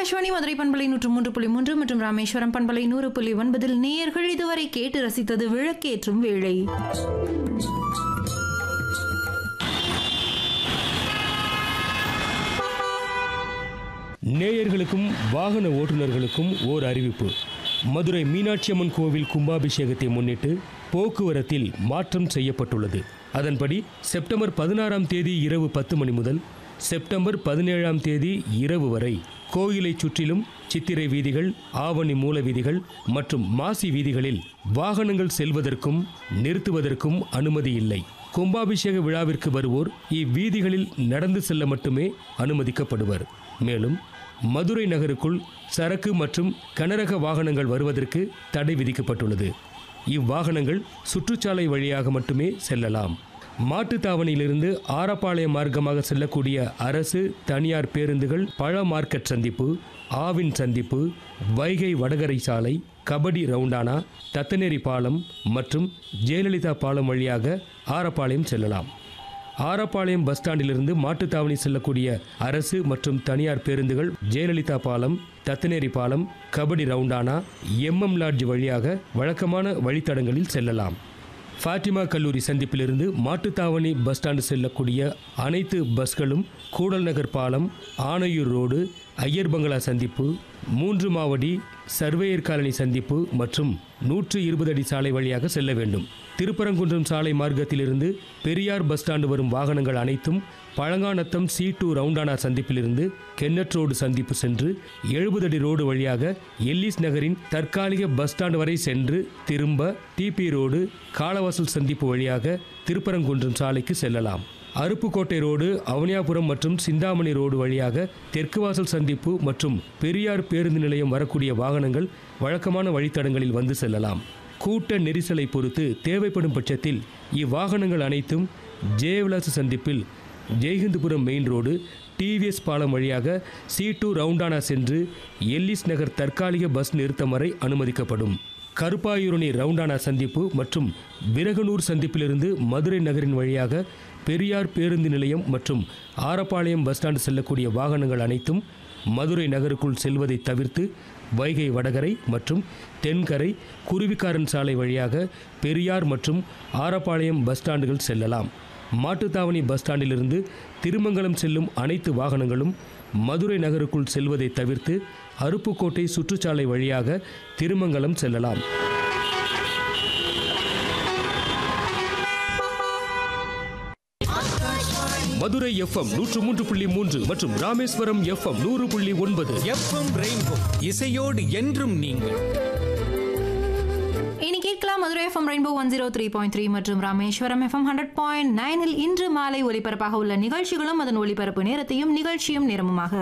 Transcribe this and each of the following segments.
ஆகாஷ்வாணி மதுரை பண்பலை நூற்று மூன்று புள்ளி மூன்று மற்றும் ராமேஸ்வரம் பண்பலை நூறு புள்ளி ஒன்பதில் நேயர்கள் இதுவரை கேட்டு ரசித்தது விளக்கேற்றும் வேளை நேயர்களுக்கும் வாகன ஓட்டுநர்களுக்கும் ஓர் அறிவிப்பு மதுரை மீனாட்சி அம்மன் கோவில் கும்பாபிஷேகத்தை முன்னிட்டு போக்குவரத்தில் மாற்றம் செய்யப்பட்டுள்ளது அதன்படி செப்டம்பர் பதினாறாம் தேதி இரவு பத்து மணி முதல் செப்டம்பர் பதினேழாம் தேதி இரவு வரை கோயிலை சுற்றிலும் சித்திரை வீதிகள் ஆவணி மூல வீதிகள் மற்றும் மாசி வீதிகளில் வாகனங்கள் செல்வதற்கும் நிறுத்துவதற்கும் அனுமதி இல்லை கும்பாபிஷேக விழாவிற்கு வருவோர் இவ்வீதிகளில் நடந்து செல்ல மட்டுமே அனுமதிக்கப்படுவர் மேலும் மதுரை நகருக்குள் சரக்கு மற்றும் கனரக வாகனங்கள் வருவதற்கு தடை விதிக்கப்பட்டுள்ளது இவ்வாகனங்கள் சுற்றுச்சாலை வழியாக மட்டுமே செல்லலாம் மாட்டுத்தாவணியிலிருந்து ஆரப்பாளையம் மார்க்கமாக செல்லக்கூடிய அரசு தனியார் பேருந்துகள் பழ மார்க்கெட் சந்திப்பு ஆவின் சந்திப்பு வைகை வடகரை சாலை கபடி ரவுண்டானா தத்தநேரி பாலம் மற்றும் ஜெயலலிதா பாலம் வழியாக ஆரப்பாளையம் செல்லலாம் ஆரப்பாளையம் பஸ் ஸ்டாண்டிலிருந்து மாட்டுத்தாவணி செல்லக்கூடிய அரசு மற்றும் தனியார் பேருந்துகள் ஜெயலலிதா பாலம் தத்தநேரி பாலம் கபடி ரவுண்டானா எம்எம் லாட்ஜ் வழியாக வழக்கமான வழித்தடங்களில் செல்லலாம் ஃபாத்திமா கல்லூரி சந்திப்பிலிருந்து மாட்டுத்தாவணி பஸ் ஸ்டாண்டு செல்லக்கூடிய அனைத்து பஸ்களும் கூடல் நகர் பாலம் ஆனையூர் ரோடு ஐயர் பங்களா சந்திப்பு மூன்று மாவடி சர்வேயர் காலனி சந்திப்பு மற்றும் நூற்று இருபது அடி சாலை வழியாக செல்ல வேண்டும் திருப்பரங்குன்றம் சாலை மார்க்கத்திலிருந்து பெரியார் பஸ் ஸ்டாண்டு வரும் வாகனங்கள் அனைத்தும் பழங்காநத்தம் சி டூ ரவுண்டானா சந்திப்பிலிருந்து கென்னட் ரோடு சந்திப்பு சென்று எழுபது அடி ரோடு வழியாக எல்லிஸ் நகரின் தற்காலிக பஸ் ஸ்டாண்டு வரை சென்று திரும்ப டிபி ரோடு காலவாசல் சந்திப்பு வழியாக திருப்பரங்குன்றம் சாலைக்கு செல்லலாம் அருப்புக்கோட்டை ரோடு அவனியாபுரம் மற்றும் சிந்தாமணி ரோடு வழியாக தெற்கு வாசல் சந்திப்பு மற்றும் பெரியார் பேருந்து நிலையம் வரக்கூடிய வாகனங்கள் வழக்கமான வழித்தடங்களில் வந்து செல்லலாம் கூட்ட நெரிசலை பொறுத்து தேவைப்படும் பட்சத்தில் இவ்வாகனங்கள் அனைத்தும் ஜெயவிலாச சந்திப்பில் ஜெய்ஹிந்துபுரம் மெயின் ரோடு டிவிஎஸ் பாலம் வழியாக சி டூ ரவுண்டானா சென்று எல்லிஸ் நகர் தற்காலிக பஸ் நிறுத்தம் வரை அனுமதிக்கப்படும் கருப்பாயூரணி ரவுண்டானா சந்திப்பு மற்றும் விரகனூர் சந்திப்பிலிருந்து மதுரை நகரின் வழியாக பெரியார் பேருந்து நிலையம் மற்றும் ஆரப்பாளையம் பஸ் ஸ்டாண்டு செல்லக்கூடிய வாகனங்கள் அனைத்தும் மதுரை நகருக்குள் செல்வதை தவிர்த்து வைகை வடகரை மற்றும் தென்கரை குருவிக்காரன் சாலை வழியாக பெரியார் மற்றும் ஆரப்பாளையம் பஸ் ஸ்டாண்டுகள் செல்லலாம் மாட்டுத்தாவணி பஸ் ஸ்டாண்டிலிருந்து திருமங்கலம் செல்லும் அனைத்து வாகனங்களும் மதுரை நகருக்குள் செல்வதை தவிர்த்து அருப்புக்கோட்டை சுற்றுச்சாலை வழியாக திருமங்கலம் செல்லலாம் மதுரை எஃப்எம் நூற்று மூன்று புள்ளி மூன்று மற்றும் ராமேஸ்வரம் எஃப்எம் நூறு புள்ளி ஒன்பது எஃப்எம் ரெயின்போ இசையோடு என்றும் நீங்கள் இனி கேட்கலாம் Madurai FM rainbow one zero three point three மற்றும் ராமேஸ்வரம் எஃப்எம் ஹண்ட்ரட் பாயிண்ட் நைனில் இன்று மாலை ஒலிபரப்பாக உள்ள நிகழ்ச்சிகளும் அதன் ஒலிபரப்பு நேரத்தையும் நிகழ்ச்சியும் நேரமுமாக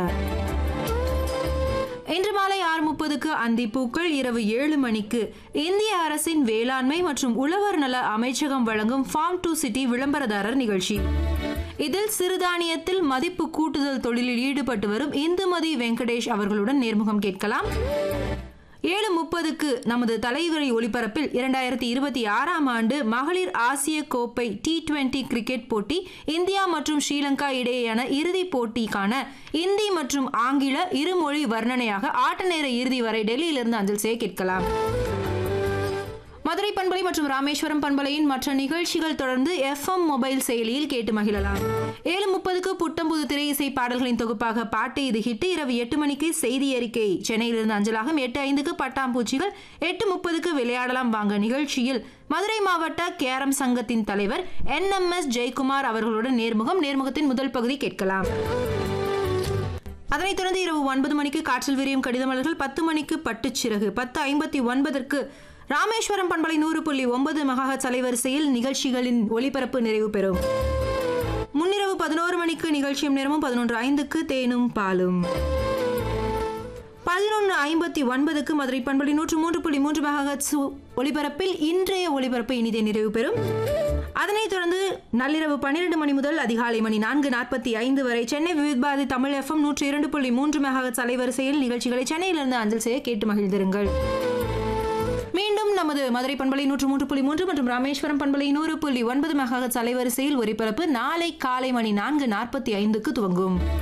இன்று மாலை ஆறு முப்பதுக்கு அந்திப்பூக்கள் இரவு ஏழு மணிக்கு இந்திய அரசின் வேளாண்மை மற்றும் உழவர் நல அமைச்சகம் வழங்கும் ஃபார்ம் டு சிட்டி விளம்பரதாரர் நிகழ்ச்சி இதில் சிறுதானியத்தில் மதிப்பு கூட்டுதல் தொழிலில் ஈடுபட்டு வரும் இந்துமதி வெங்கடேஷ் அவர்களுடன் நேர்முகம் கேட்கலாம் ஏழு முப்பதுக்கு நமது தலைவரை ஒளிபரப்பில் இரண்டாயிரத்தி இருபத்தி ஆறாம் ஆண்டு மகளிர் ஆசிய கோப்பை டி டுவெண்டி கிரிக்கெட் போட்டி இந்தியா மற்றும் ஸ்ரீலங்கா இடையேயான இறுதிப் போட்டிக்கான இந்தி மற்றும் ஆங்கில இருமொழி வர்ணனையாக ஆட்ட நேர இறுதி வரை டெல்லியிலிருந்து அஞ்சல் செய்ய கேட்கலாம் மதுரை பண்பலை மற்றும் ராமேஸ்வரம் பண்பலையின் மற்ற நிகழ்ச்சிகள் தொடர்ந்து எஃப்எம் மொபைல் செயலியில் கேட்டு மகிழலாம் ஏழு முப்பதுக்கு புத்தம்புது திரை இசை பாடல்களின் தொகுப்பாக பாட்டு இது ஹிட்டு இரவு எட்டு மணிக்கு செய்தி அறிக்கை சென்னையிலிருந்து அஞ்சலாகும் எட்டு ஐந்துக்கு பட்டாம்பூச்சிகள் எட்டு முப்பதுக்கு விளையாடலாம் வாங்க நிகழ்ச்சியில் மதுரை மாவட்ட கேரம் சங்கத்தின் தலைவர் என்எம்எஸ் ஜெயக்குமார் அவர்களுடன் நேர்முகம் நேர்முகத்தின் முதல் பகுதி கேட்கலாம் அதனைத் தொடர்ந்து இரவு ஒன்பது மணிக்கு காற்றில் விரியும் கடிதமலர்கள் பத்து மணிக்கு பட்டுச்சிறகு பத்து ஐம்பத்தி ஒன்பதற்கு ராமேஸ்வரம் பண்பலை நூறு புள்ளி ஒன்பது மெகாஹச் அலைவரிசையில் நிகழ்ச்சிகளின் ஒளிபரப்பு நிறைவு பெறும் முன்னிரவு பதினோரு மணிக்கு நிகழ்ச்சியும் நேரமும் பதினொன்று ஐந்துக்கு தேனும் பாலும் பதினொன்று ஐம்பத்தி ஒன்பதுக்கு மதுரை பண்பலை நூற்று மூன்று புள்ளி மூன்று மெகாஹச் ஒளிபரப்பில் இன்றைய ஒளிபரப்பு இனிதே நிறைவு பெறும் அதனைத் தொடர்ந்து நள்ளிரவு பன்னிரண்டு மணி முதல் அதிகாலை மணி நான்கு நாற்பத்தி ஐந்து வரை சென்னை விவித்பாதி தமிழ் எஃப்எம் நூற்றி இரண்டு புள்ளி மூன்று மெகாஹச் அலைவரிசையில் நிகழ்ச்சிகளை சென்னையிலிருந்து அஞ்சல் செய்ய கேட்டு மகிழ்ந்திருங்கள் மீண்டும் நமது மதுரை பண்பலை நூற்று மூன்று புள்ளி மூன்று மற்றும் ராமேஸ்வரம் பண்பலை நூறு புள்ளி ஒன்பது மெகாஹச் அலைவரிசையில் ஒலிபரப்பு நாளை காலை மணி நான்கு நாற்பத்தி ஐந்துக்கு துவங்கும்